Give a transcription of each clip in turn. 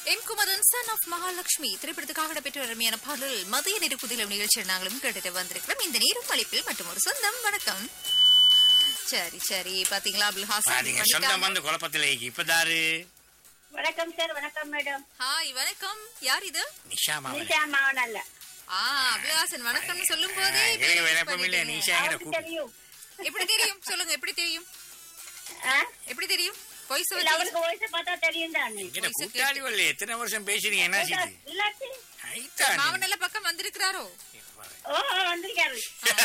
M Kumaran son of Mahalakshmi திரைப்படத்துக்காக நடைபெற்ற அருமையான பாடல் மதிய நெருக்குதிலும் நிகழ்ச்சியில் நாங்களும் கேட்டுட்டு வந்திருக்கிறோம் இந்த நேரம் அழைப்பில் மற்றும் ஒரு சொந்தம் வணக்கம் சரி சரி பாத்தீங்களா அப்துல் ஹாசன் பாத்தீங்க சொந்தம் வந்து குழப்பத்துல இப்பதாரு வணக்கம் சார் வணக்கம் மேடம் ஹாய் வணக்கம் யார் இது நிஷா மாவன் நிஷா மாவன் அல்ல ஆ அப்துல் ஹாசன் வணக்கம்னு சொல்லும் போதே எனக்கு விளப்பம் இல்ல பண்ணிட்டீங்க. நிஷாங்கிற அவருக்கு கூப்பிட்டு தெரியும் எப்படி தெரியும் சொல்லுங்க எப்படி தெரியும் ஆ? எப்படி தெரியும் பொய் இல்ல சொல்லி அவருக்கு வயசு பார்த்தா தெரியும் தானே எங்கிட்ட கூட்டாளி வரல எத்தனை வருஷம் பேசுறீங்க என்ன செய்து இல்லாட்டி ஐத்தா நீ. மாவனல்ல பக்கம் வந்திருக்கிறாரோ ஓ வந்திருக்காரு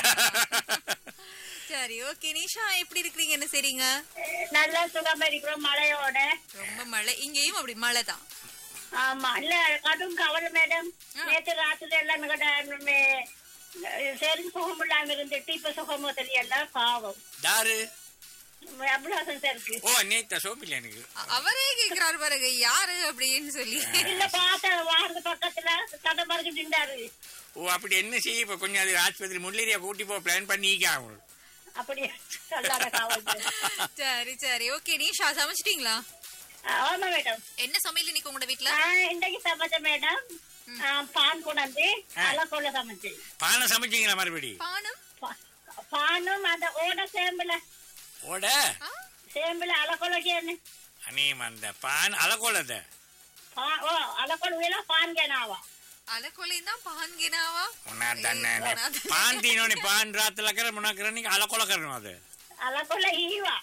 சரி ஓகே நிஷா எப்படி இருக்கிறீங்க என்ன செய்றீங்க நல்லா சுகமா இருக்கிறோம் மழையோட ரொம்ப மழை இங்கேயும் அப்படி மழை தான் ஆமா இல்ல கடும் கவலை மேடம் ஆ. நேற்று ராத்திரி எல்லாம் எங்கட சரி சுகம் இல்லாம இருந்துட்டு இப்ப சுகமோ தெரியல பாவம் தாரு அபுலாசன் சாருக்கு ஓ நேத்த சோப்பில்ல எனக்கு அ- அவரே கேக்குறாரு பாருங்க யாரு அப்படின்னு சொல்லி இல்ல பார்த்த வாரது பக்கத்துல கதை மறுக்கிட்டு இருந்தாரு ஓ அப்படி என்ன செய்ய இப்ப கொஞ்சம் அது ஆஸ்பத்திரி முள்ளேரியா கூட்டி போ பிளான் பண்ணிக்க ஆகும் அப்படி சொல்லாத காவல் சரி சரி ஓகே நிஷா சமைச்சிட்டீங்களா ஆமா மேடம் என்ன சமையல் இன்னைக்கு உங்களோட வீட்ல நான் இன்றைக்கு சமைச்ச மேடம் ஆ, பான் கொண்டாந்து அலக்கோல சமைச்சேன் பானை சமைச்சீங்களா மறுபடி பானம் பா- பானும் அந்த ஓட சேம்புல ஓட ஆ? சேம்புல அலக்கோலக்கு அனே அந்த பான் அலக்கோலத ஓ அலக்கோல வீல பான் கேனாவா அலக்கொலையும் தான் பான்கினாவா உன்னார் தானே ஏய், உன்னார் தானே. பான் தீனோனி பான் ராத்துல கர முன்னாக்கிற நீங்க அலக்கோல கரணும் அது அலக்கோல ஈவா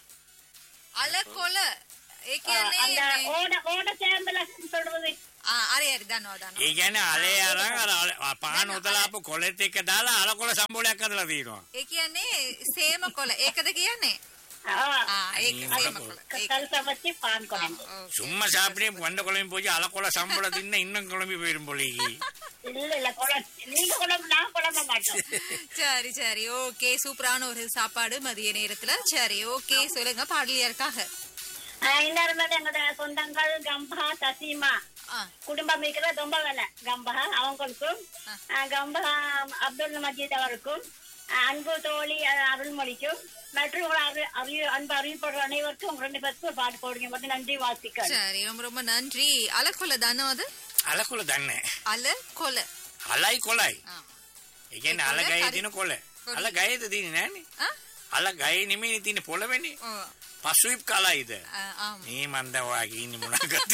அலக்கொலை ஆ, ஏக்கியானே அந்த ஓட ஓட சேம்புல சொல்றது ಆ ಅರೆ ಅರೆ ದಾನೋ ದಾನೋ ඒ කියන්නේ අලයාරං අර අල- පාන උතලාපු කොලෙත් එක්ක දාලා අලකොල සම්බෝලයක් හදලා තියෙනවා. ඒ කියන්නේ සේම කොළ ඒකද කියන්නේ ஆ, ආ ඒක අනිත් සේම අලකොල. කොළ ඒක கல் சமைச்சு பான் கொண்டாந்து சும்மா சாப்பிட்டே வண்ட குழம்பு போய் அலக்கொல சம்பள தின்ன இன்னும் குழம்பி போயிடும் போலீங்க இல்ல இல்ல குழம்பு நீங்க குழம்பு நான் குழம்ப மாட்டோம் சரி சரி ஓகே சூப்பரான ஒரு சாப்பாடு மதிய நேரத்துல சரி ஓகே சொல்லுங்க பாடலியாருக்காக இன்னொரு மேடம் எங்களோட சொந்தங்கள் கம்பா சசீமா ஆ குடும்பம் இருக்கிற ரொம்ப வேலை கம்பா அவங்களுக்கும் ஆ, கம்பா அப்துல் மஜீத் அவருக்கும் ஆ, அன்பு தோழி அ, அருள்மொழிக்கும் மற்றும் ஒரு அறி- அறி- அன்பு அறிவிப்படுற அனைவருக்கும் உங்க ரெண்டு பேருக்கும் ஒரு பாட்டு போடுங்க மட்டும் நன்றி வாழ்த்துக்கள் சரி ரொம்ப ரொம்ப நன்றி அலக்கொலை தானோ அது අලකොල දන්න அல கொலை අලයි කොලයි ஆ. ඒ කියන්නේ අල කොල ගය හරි. තින කොල අල ගයද තින නෑනේ ஆ? අල ගය නෙමෙයි තින පොළවෙනේ ஓ, පසුවිප් කලයිද ஆ, ஆமா මේ මන්ද වාගේ ඉන්නේ මොනකද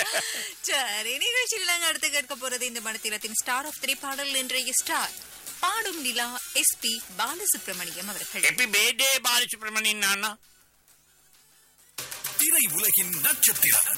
சரி நிகழ்ச்சியில் நாங்க அடுத்து கேட்க போறது இந்த மனத்திலத்தின் ஸ்டார் ஆஃப் த்ரீ பாடல் இன்றைய ஸ்டார் பாடும் நிலா எஸ்பி பாலசுப்ரமணியம் அவர்கள் එපි බේඩේ බාල සුප්‍රමණින් නාන්න திரை உலகின் நட்சத்திரம்